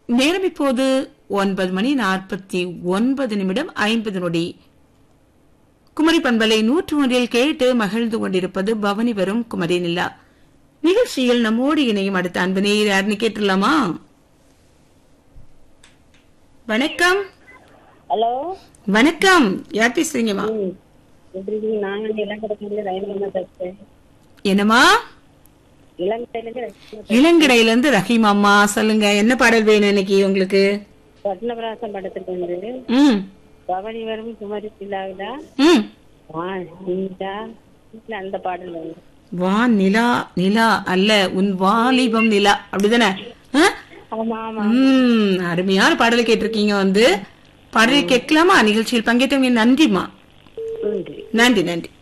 நேரம் இப்போது ஒன்பது மணி நாற்பத்தி ஒன்பது நிமிடம் ஐம்பது நொடி குமரி பண்பலை நூற்று ஒன்றில் கேட்டு மகிழ்ந்து கொண்டிருப்பது பவனி வரும் குமரி நிலா நிகழ்ச்சியில் நம்மோடு இணையும் அடுத்த அன்பு நேயர் யாருன்னு கேட்டுடலாமா வணக்கம் ஹலோ வணக்கம் யார் பேசுறீங்கம்மா ம் எப்படி இருக்கீங்க நாங்க இளங்கடையில ரயில்வே பேசுறேன் என்னம்மா இளங்கடையில இளங்கடையில இருந்து ரஹீம் அம்மா சொல்லுங்க என்ன பாடல் வேணும் இன்னைக்கு உங்களுக்கு பத்மபிராசம் படத்துக்கு வந்து ம் பவனி வரும் குமரி பிள்ளாவிடா ம் வா நீதா இல்ல அந்த பாடல் வந்து வா நிலா நிலா அல்ல உன் வாலிபம் நிலா அப்படிதானே ஆ? ஆமா ஆமா ம் அருமையான பாடலை கேட்டிருக்கீங்க வந்து பாடலை கேட்கலாமா நிகழ்ச்சியில் பங்கேற்றவங்க நன்றிம்மா நன்றி நன்றி நன்றி